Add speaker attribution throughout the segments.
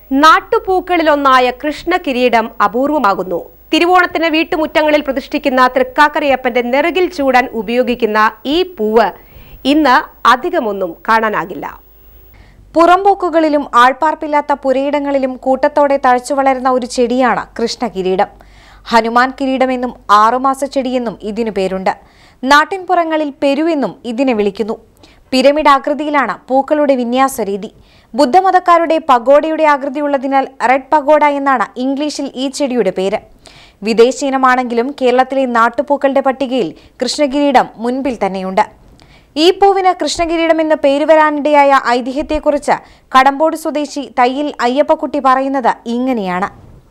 Speaker 1: നാട്ടുപൂക്കളിലൊന്നായ കൃഷ്ണകിരീടം അപൂർവമാകുന്നു തിരുവോണത്തിന് വീട്ടുമുറ്റങ്ങളിൽ പ്രതിഷ്ഠിക്കുന്ന തൃക്കാക്കരയപ്പന്റെ നെറുകിൽ ചൂടാൻ ഉപയോഗിക്കുന്ന ഈ പൂവ് ഇന്ന് അധികമൊന്നും കാണാനാകില്ല
Speaker 2: പുറംപോക്കുകളിലും ആൾപ്പാർപ്പില്ലാത്ത പുരയിടങ്ങളിലും കൂട്ടത്തോടെ തഴച്ചു വളരുന്ന ഒരു ചെടിയാണ് കൃഷ്ണകിരീടം ഹനുമാൻ കിരീടമെന്നും ആറുമാസ ചെടിയെന്നും ഇതിനു പേരുണ്ട് നാട്ടിൻപുറങ്ങളിൽ പെരുവെന്നും ഇതിനെ വിളിക്കുന്നു പിരമിഡ് ആകൃതിയിലാണ് പൂക്കളുടെ വിന്യാസ രീതി ബുദ്ധമതക്കാരുടെ പഗോഡയുടെ ആകൃതിയുള്ളതിനാൽ റെഡ് പഗോഡ എന്നാണ് ഇംഗ്ലീഷിൽ ഈ ചെടിയുടെ പേര് വിദേശ ഇനമാണെങ്കിലും കേരളത്തിലെ നാട്ടുപൂക്കളുടെ പട്ടികയിൽ കൃഷ്ണകിരീടം മുൻപിൽ തന്നെയുണ്ട് ഈ പൂവിന് കൃഷ്ണകിരീടം എന്ന് പേര് വരാനിടയായ ഐതിഹ്യത്തെക്കുറിച്ച് കടമ്പോട് സ്വദേശി തയ്യിൽ അയ്യപ്പക്കുട്ടി പറയുന്നത് ഇങ്ങനെയാണ്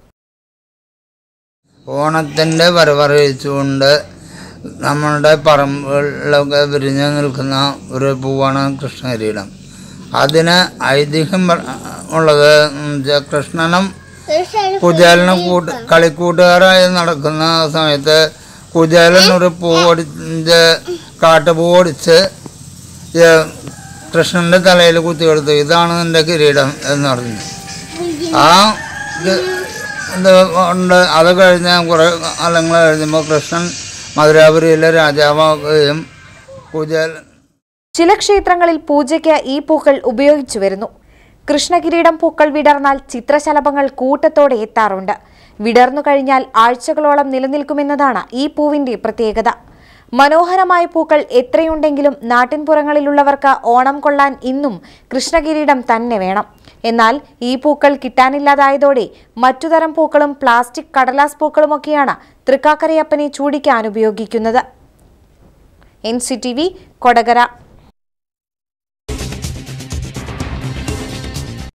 Speaker 3: ഓണത്തിൻ്റെ വരവറിയിച്ചുകൊണ്ട് നമ്മളുടെ പറമ്പുകളിലൊക്കെ വിരിഞ്ഞു നിൽക്കുന്ന ഒരു പൂവാണ് കൃഷ്ണകിരീടം അതിന് ഐതിഹ്യം പറ- ഉള്ളത് എന്ന് വെച്ചാൽ കൃഷ്ണനും കുചേലനും കൂട്ട് കളിക്കൂട്ടുകാരായി നടക്കുന്ന സമയത്ത് കുചേലൻ ഒരു പൂ ഓടിച്ച് കാട്ടുപൂ ഓടിച്ച് ഈ കൃഷ്ണൻ്റെ തലയിൽ കുത്തിയെടുത്തു ഇതാണ് എൻ്റെ കിരീടം എന്ന് പറഞ്ഞു ആ ഇത് ഇത് ഉണ്ട് അത് കഴിഞ്ഞ് കുറേ കാലങ്ങൾ കഴിഞ്ഞപ്പോൾ കൃഷ്ണൻ മധുരാപുരിയിലെ രാജാവാകുകയും കുചേലൻ
Speaker 2: ചില ക്ഷേത്രങ്ങളിൽ പൂജയ്ക്ക് ഈ പൂക്കൾ ഉപയോഗിച്ചു വരുന്നു കൃഷ്ണകിരീടം പൂക്കൾ വിടർന്നാൽ ചിത്രശലഭങ്ങൾ കൂട്ടത്തോടെ എത്താറുണ്ട് വിടർന്നു കഴിഞ്ഞാൽ ആഴ്ചകളോളം നിലനിൽക്കുമെന്നതാണ് ഈ പൂവിന്റെ പ്രത്യേകത മനോഹരമായ പൂക്കൾ എത്രയുണ്ടെങ്കിലും നാട്ടിൻപുറങ്ങളിലുള്ളവർക്ക് ഓണം കൊള്ളാൻ ഇന്നും കൃഷ്ണകിരീടം തന്നെ വേണം എന്നാൽ ഈ പൂക്കൾ കിട്ടാനില്ലാതായതോടെ മറ്റുതരം പൂക്കളും പ്ലാസ്റ്റിക് കടലാസ് പൂക്കളുമൊക്കെയാണ് തൃക്കാക്കരയപ്പനെ ചൂടിക്കാൻ ഉപയോഗിക്കുന്നത് N C T V Kodakara